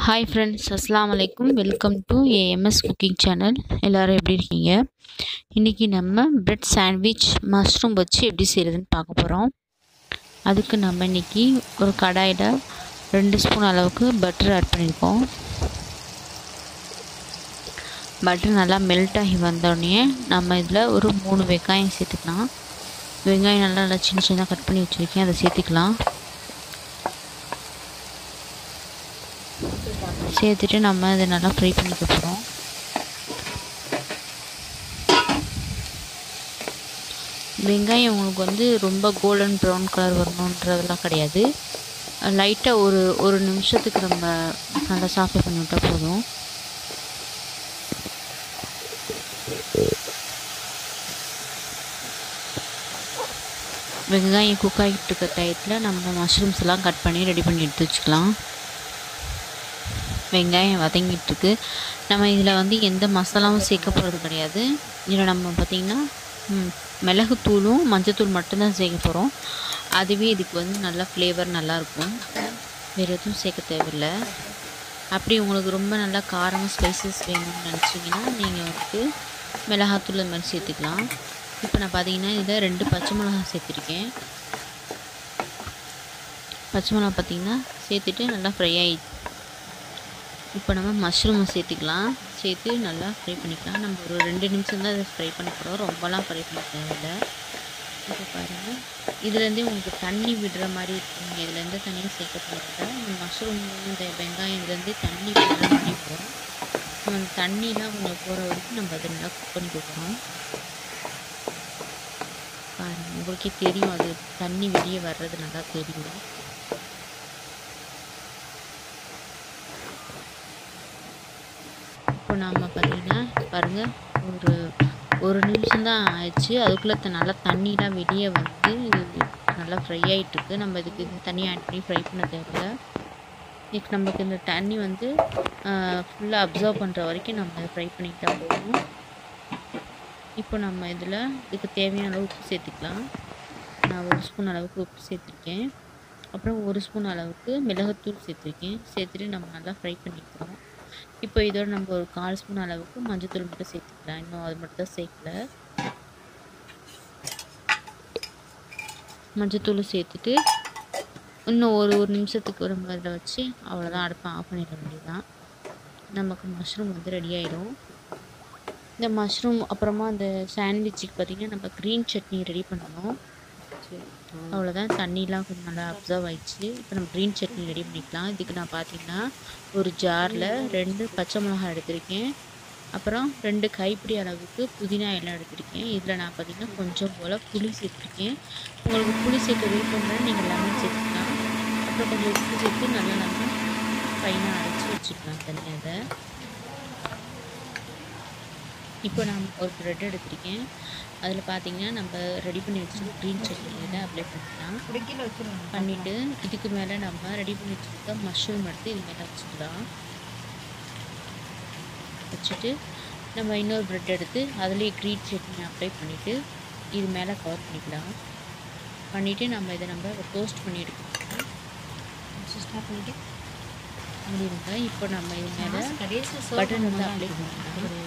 hi friends அஸ்ஸலாமு அலைக்கும் welcome to AMS cooking channel எல்லோரும் எப்படி இருக்கீங்க இன்றைக்கி நம்ம பிரெட் சாண்ட்விச் மஷ்ரூம் வச்சு எப்படி செய்கிறதுன்னு பார்க்க போகிறோம் அதுக்கு நம்ம இன்றைக்கி ஒரு கடாயில் ரெண்டு ஸ்பூன் அளவுக்கு பட்டர் ஆட் பண்ணியிருக்கோம் பட்டர் நல்லா மெல்ட் ஆகி வந்தோடனே நம்ம இதில் ஒரு மூணு வெங்காயம் சேர்த்துக்கலாம் வெங்காயம் நல்லா நல்லா சின்ன சின்னதாக கட் பண்ணி வச்சுருக்கேன் அதை சேர்த்துக்கலாம் சேர்த்துட்டு நம்ம இதை நல்லா ஃப்ரை பண்ணிக்க போகிறோம் வெங்காயம் உங்களுக்கு வந்து ரொம்ப கோல்டன் ப்ரௌன் கலர் வரணுன்றதெல்லாம் கிடையாது லைட்டாக ஒரு ஒரு நிமிஷத்துக்கு நம்ம நல்லா சாஃப்ட் பண்ணி விட்டால் போதும் வெங்காயம் குக் ஆகிட்டு இருக்க டயத்தில் நம்ம மஷ்ரூம்ஸ் எல்லாம் கட் பண்ணி ரெடி பண்ணி எடுத்து வச்சுக்கலாம் வெங்காயம் வதங்கிட்டுருக்கு நம்ம இதில் வந்து எந்த மசாலாவும் சேர்க்க போகிறது கிடையாது இதில் நம்ம பார்த்திங்கன்னா மிளகுத்தூளும் மஞ்சத்தூள் மட்டும்தான் சேர்க்க போகிறோம் அதுவே இதுக்கு வந்து நல்லா ஃப்ளேவர் நல்லாயிருக்கும் வேறு எதுவும் சேர்க்க தேவையில்லை அப்படி உங்களுக்கு ரொம்ப நல்லா காரமாக ஸ்பைசஸ் வேணும்னு நினச்சிங்கன்னா நீங்கள் வந்துட்டு மிளகாத்தூள் அது மாதிரி சேர்த்துக்கலாம் இப்போ நான் பார்த்தீங்கன்னா இதில் ரெண்டு பச்சை மிளகா சேர்த்துருக்கேன் பச்சை மிளகா பார்த்திங்கன்னா சேர்த்துட்டு நல்லா ஃப்ரை ஆகி இப்போ நம்ம மஷ்ரூமை சேர்த்துக்கலாம் சேர்த்து நல்லா ஃப்ரை பண்ணிக்கலாம் நம்ம ஒரு ரெண்டு நிமிஷம் தான் அதை ஃப்ரை பண்ண போகிறோம் ரொம்பலாம் ஃப்ரை பண்ண தேவையில்லை இப்போ பாருங்கள் இதுலேருந்தே உங்களுக்கு தண்ணி விடுற மாதிரி இருக்குங்க இதில் எந்த தண்ணியும் சேர்க்க போகிறதில்ல இந்த மஷ்ரூம் இந்த வெங்காயம் இதுலேருந்தே தண்ணி விடுற மாதிரி வரும் நம்ம அந்த தண்ணிலாம் கொஞ்சம் போகிற வரைக்கும் நம்ம அதை நல்லா குக் பண்ணி கொடுக்குறோம் பாருங்கள் உங்களுக்கே தெரியும் அது தண்ணி வெளியே வர்றது நல்லா தெரியும் இப்போ நாம் பார்த்திங்கன்னா பாருங்கள் ஒரு ஒரு நிமிஷம் தான் ஆயிடுச்சு அதுக்குள்ளே நல்லா தண்ணிலாம் வெளியே வந்து நல்லா ஃப்ரை ஆகிட்டுருக்கு நம்ம இதுக்கு இந்த தண்ணி ஆட் பண்ணி ஃப்ரை பண்ண தேவையில்ல இதுக்கு நமக்கு இந்த தண்ணி வந்து ஃபுல்லாக அப்சர்வ் பண்ணுற வரைக்கும் நம்ம ஃப்ரை பண்ணிக்கிட்டா போதும் இப்போ நம்ம இதில் இதுக்கு தேவையான அளவு உப்பு சேர்த்துக்கலாம் நான் ஒரு ஸ்பூன் அளவுக்கு உப்பு சேர்த்துருக்கேன் அப்புறம் ஒரு ஸ்பூன் அளவுக்கு மிளகுத்தூள் சேர்த்துருக்கேன் சேர்த்துட்டு நம்ம நல்லா ஃப்ரை பண்ணிக்கிறோம் இப்போ இதோட நம்ம ஒரு கால் ஸ்பூன் அளவுக்கு மஞ்சத்தூள் மட்டும் சேர்த்துக்கலாம் இன்னும் அது மட்டும் தான் சேர்க்கல மஞ்சத்தூள் சேர்த்துட்டு இன்னும் ஒரு ஒரு நிமிஷத்துக்கு நம்ம அதில் வச்சு அவ்வளோதான் அடுப்பை ஆஃப் பண்ணிட வேண்டியதுதான் நமக்கு மஷ்ரூம் வந்து ரெடி ஆகிடும் இந்த மஷ்ரூம் அப்புறமா அந்த சாண்ட்விச்சுக்கு பார்த்திங்கன்னா நம்ம க்ரீன் சட்னி ரெடி பண்ணணும் அவ்வளோதான் தண்ணிலாம் கொஞ்சம் நல்லா அப்சர்வ் ஆயிடுச்சு இப்போ நம்ம க்ரீன் சட்னி ரெடி பண்ணிக்கலாம் இதுக்கு நான் பார்த்தீங்கன்னா ஒரு ஜாரில் ரெண்டு பச்சை மிளகாய் எடுத்திருக்கேன் அப்புறம் ரெண்டு கைப்பிடி அளவுக்கு புதினா எல்லாம் எடுத்திருக்கேன் இதில் நான் பார்த்திங்கன்னா கொஞ்சம் போல் புளி சேர்த்துருக்கேன் உங்களுக்கு புளி சேர்க்க விருப்பம்னா நீங்கள் லெமன் சேர்த்துக்கலாம் அப்புறம் கொஞ்சம் உப்பு சேர்த்து நல்லா நல்லா ஃபைனாக அரைச்சி வச்சுக்கலாம் தனியாக அதை இப்போ நான் ஒரு ப்ரெட் எடுத்திருக்கேன் அதில் பார்த்தீங்கன்னா நம்ம ரெடி பண்ணி வச்சுருக்க க்ரீன் சட்னியில் அப்ளை பண்ணிக்கலாம் பண்ணிவிட்டு இதுக்கு மேலே நம்ம ரெடி பண்ணி வச்சுருக்க மஷ்ரூம் எடுத்து இது மேலே வச்சுக்கலாம் வச்சுட்டு நம்ம இன்னொரு ப்ரெட் எடுத்து அதுலேயே க்ரீன் சட்னி அப்ளை பண்ணிவிட்டு இது மேலே கவர் பண்ணிக்கலாம் பண்ணிவிட்டு நம்ம இதை நம்ம டோஸ்ட் பண்ணி எடுக்கணும் ஸ்டார்ட் பண்ணிட்டு முடியுங்க இப்போ நம்ம இது மேலே பட்டன் வந்து அப்ளை பண்ணிக்கலாம்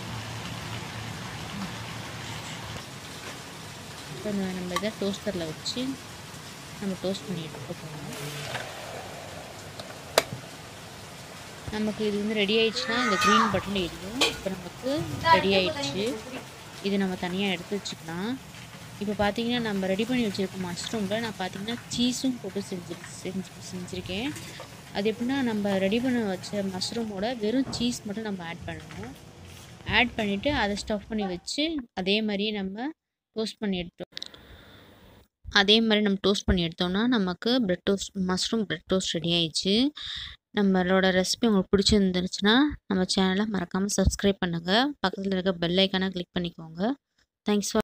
இப்போ நம்ம இதை டோஸ்டரில் வச்சு நம்ம டோஸ்ட் பண்ணி எடுக்க போகிறோம் நமக்கு இது வந்து ரெடி ஆயிடுச்சுன்னா இந்த க்ரீன் பட்டன் எரியும் இப்போ நமக்கு ரெடி ஆயிடுச்சு இது நம்ம தனியாக எடுத்து வச்சுக்கலாம் இப்போ பார்த்தீங்கன்னா நம்ம ரெடி பண்ணி வச்சுருக்க மஷ்ரூமில் நான் பார்த்தீங்கன்னா சீஸும் போட்டு செஞ்சு செஞ்சு செஞ்சுருக்கேன் அது எப்படின்னா நம்ம ரெடி பண்ண வச்ச மஷ்ரூமோட வெறும் சீஸ் மட்டும் நம்ம ஆட் பண்ணணும் ஆட் பண்ணிவிட்டு அதை ஸ்டஃப் பண்ணி வச்சு அதே மாதிரியே நம்ம டோஸ்ட் பண்ணி எடுத்தோம் அதே மாதிரி நம்ம டோஸ்ட் பண்ணி எடுத்தோம்னா நமக்கு bread toast mushroom bread toast ready ஆயிடுச்சு நம்மளோட ரெசிபி உங்களுக்கு பிடிச்சிருந்துருச்சுன்னா நம்ம சேனலை மறக்காமல் சப்ஸ்கிரைப் பண்ணுங்கள் பக்கத்தில் இருக்க பெல் ஐக்கானை கிளிக் பண்ணிக்கோங்க தேங்க்ஸ் ஃபார்